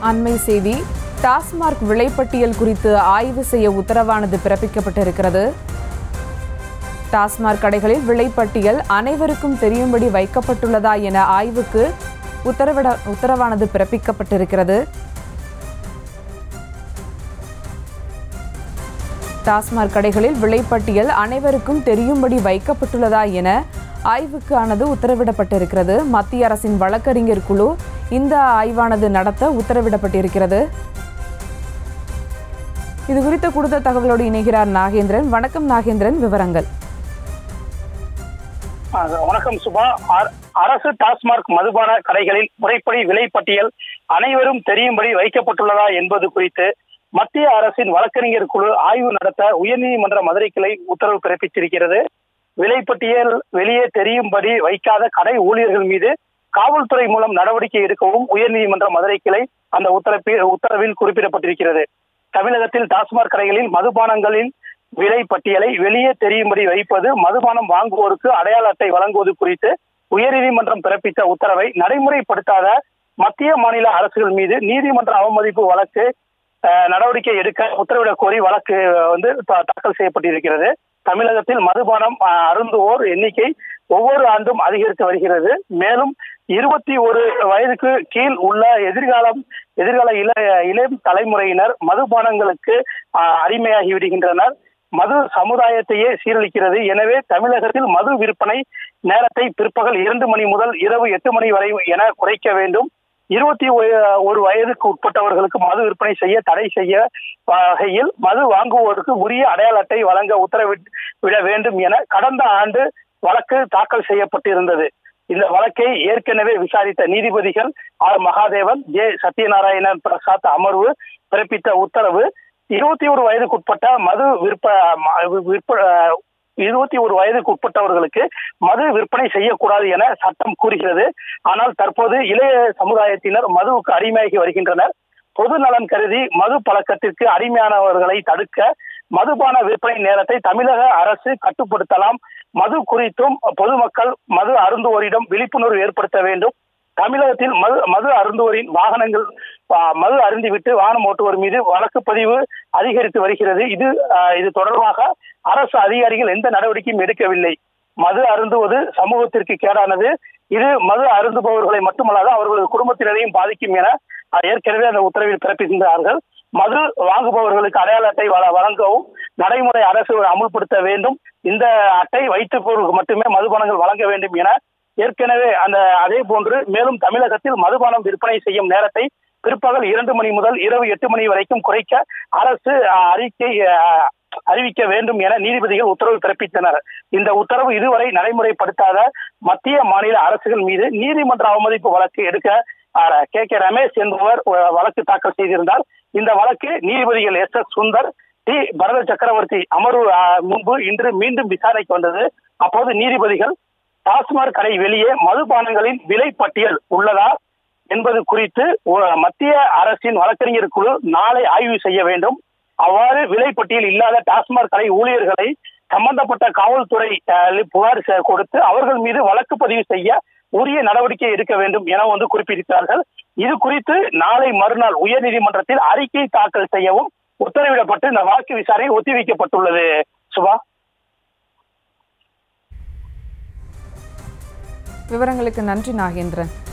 அண்மை செய்தி டாஸ்மார்க் விலைப்பட்டியல் குறித்து ஆய்வு செய்ய உத்தரவானது பிறப்பிக்கப்பட்டிருக்கிறது டாஸ்மார்க் கடைகளில் விலைப்பட்டியல் அனைவருக்கும் தெரியும்படி வைக்கப்பட்டுள்ளதா என ஆய்வுக்கு உத்தரவிட உத்தரவானது பிறப்பிக்கப்பட்டிருக்கிறது டாஸ்மார்க் கடைகளில் விலைப்பட்டியல் அனைவருக்கும் தெரியும்படி வைக்கப்பட்டுள்ளதா என ஆய்வுக்கு ஆனது உத்தரவிடப்பட்டிருக்கிறது மத்திய அரசின் வழக்கறிஞர் குழு இந்த ஆய்வானது நடத்த உத்தரவிடப்பட்டிருக்கிறது இது குறித்த கூடுதல் தகவலோடு இணைகிறார் நாகேந்திரன் வணக்கம் நாகேந்திரன் விவரங்கள் ஆ, வணக்கம் சுபா அர- அரசு டாஸ்மார்க் மதுபான கடைகளில் முறைப்படி விலைப்பட்டியல் அனைவரும் தெரியும்படி வைக்கப்பட்டுள்ளதா என்பது குறித்து மத்திய அரசின் வழக்கறிஞர் குழு ஆய்வு நடத்த உயர்நீதிமன்ற மதுரை கிளை உத்தரவு பிறப்பித்திருக்கிறது விலைப்பட்டியல் வெளியே தெரியும்படி வைக்காத கடை ஊழியர்கள் மீது காவல்துறை மூலம் நடவடிக்கை எடுக்கவும் உயர்நீதிமன்ற மதுரை கிளை அந்த உத்தரப்பில் உத்தரவில் குறிப்பிடப்பட்டிருக்கிறது தமிழகத்தில் டாஸ்மாக் கடைகளில் மதுபானங்களின் விலை பட்டியலை வெளியே தெரியும்படி வைப்பது மதுபானம் வாங்குவோருக்கு அடையாள அட்டை வழங்குவது குறித்து உயர்நீதிமன்றம் பிறப்பித்த உத்தரவை நடைமுறைப்படுத்தாத மத்திய மாநில அரசுகள் மீது நீதிமன்ற அவமதிப்பு வழக்கு அஹ், நடவடிக்கை எடுக்க உத்தரவிடக் கோரி வழக்கு அஹ், வந்து தா- தாக்கல் செய்யப்பட்டிருக்கிறது தமிழகத்தில் மதுபானம் அஹ், அருந்துவோர் எண்ணிக்கை ஒவ்வொரு ஆண்டும் அதிகரித்து வருகிறது மேலும் இருபத்தி ஒரு வயதுக்கு கீழ் உள்ள எதிர்காலம் எதிர்கால இள இளம் தலைமுறையினர் மதுபானங்களுக்கு அஹ், அடிமையாகி விடுகின்றனர் மது சமுதாயத்தையே சீரழிக்கிறது எனவே தமிழகத்தில் மது விற்பனை நேரத்தை பிற்பகல் இரண்டு மணி முதல் இரவு எட்டு மணி வரை என குறைக்க வேண்டும் இருபத்தி ஒரு வயதுக்கு உட்பட்டவர்களுக்கு மது விற்பனை செய்ய தடை செய்ய வகையில் மது வாங்குவோருக்கு உரிய அடையாள அட்டை வழங்க உத்தரவிட வேண்டும் என கடந்த ஆண்டு வழக்கு தாக்கல் செய்யப்பட்டிருந்தது இந்த வழக்கை ஏற்கனவே விசாரித்த நீதிபதிகள் ஆர் மகாதேவன் ஜே சத்யநாராயணன் பிரசாத் அமர்வு பிறப்பித்த உத்தரவு இருபத்தி ஒரு வயதுக்குட்பட்ட மது விற்ப ம- விற்ப இருபத்தி ஒரு வயதுக்கு உட்பட்டவர்களுக்கு மது விற்பனை செய்யக்கூடாது என சட்டம் கூறுகிறது ஆனால் தற்போது இளைய சமுதாயத்தினர் மதுவுக்கு அடிமையாகி வருகின்றனர் பொது நலன் கருதி மது பழக்கத்திற்கு அடிமையானவர்களை தடுக்க மதுபான விற்பனை நேரத்தை தமிழக அரசு கட்டுப்படுத்தலாம் மது குறித்தும் பொதுமக்கள் மது அருந்துவோரிடம் விழிப்புணர்வு ஏற்படுத்த வேண்டும் தமிழகத்தில் மது மது அருந்துவோரின் வாகனங்கள் ஆ, மது அருந்திவிட்டு வாகனம் ஓட்டுவோர் மீது வழக்கு பதிவு அதிகரித்து வருகிறது இது ஆ, இது தொடர்பாக அரசு அதிகாரிகள் எந்த நடவடிக்கையும் எடுக்கவில்லை மது அருந்துவது சமூகத்திற்கு கேடானது இது மது அருந்துபவர்களை மட்டுமல்லாது அவர்களது குடும்பத்தினரையும் பாதிக்கும் என ஆ, ஏற்கனவே அந்த உத்தரவில் பிறப்பிக்கின்றார்கள் மது வாங்குபவர்களுக்கு அடையாள அட்டை வழ- வழங்கவும் நடைமுறை அரசு அமுல்படுத்த வேண்டும் இந்த அட்டை வைத்திருப்பவர்களுக்கு மட்டுமே மதுபானங்கள் வழங்க வேண்டும் என ஏற்கனவே அந்த அதே போன்று மேலும் தமிழகத்தில் மதுபானம் விற்பனை செய்யும் நேரத்தை பிற்பகல் இரண்டு மணி முதல் இரவு எட்டு மணி வரைக்கும் குறைக்க அரசு அஹ், அறிக்கை அஹ், அறிவிக்க வேண்டும் என நீதிபதிகள் உத்தரவு பிறப்பித்தனர் இந்த உத்தரவு இதுவரை நடைமுறைப்படுத்தாத மத்திய மாநில அரசுகள் மீது நீதிமன்ற அவமதிப்பு வழக்கு எடுக்க கே கே ரமேஷ் என்பவர் அஹ், வழக்கு தாக்கல் செய்திருந்தார் இந்த வழக்கு நீதிபதிகள் S S Sundar D Bharatha Chakravarthy அமர்வு அஹ், முன்பு இன்று மீண்டும் விசாரணைக்கு வந்தது அப்போது நீதிபதிகள் டாஸ்மாக் கடை வெளியே மதுபானங்களின் விலை பட்டியல் உள்ளதா என்பது குறித்து ஒ- மத்திய அரசின் வழக்கறிஞர் குழு நாளை ஆய்வு செய்ய வேண்டும் அவ்வாறு விலைப்பட்டியல் இல்லாத டாஸ்மாக் கடை ஊழியர்களை சம்பந்தப்பட்ட காவல்துறை அஹ், புகார் செ- கொடுத்து அவர்கள் மீது வழக்கு பதிவு செய்ய உரிய நடவடிக்கை எடுக்க வேண்டும் என வந்து குறிப்பிட்டிருக்கிறார்கள் இது குறித்து நாளை மறுநாள் உயர்நீதிமன்றத்தில் அறிக்கை தாக்கல் செய்யவும் உத்தரவிடப்பட்டு இந்த வழக்கு விசாரணை ஒத்திவைக்கப்பட்டுள்ளது சுபா விவரங்களுக்கு நன்றி நாகேந்திரன்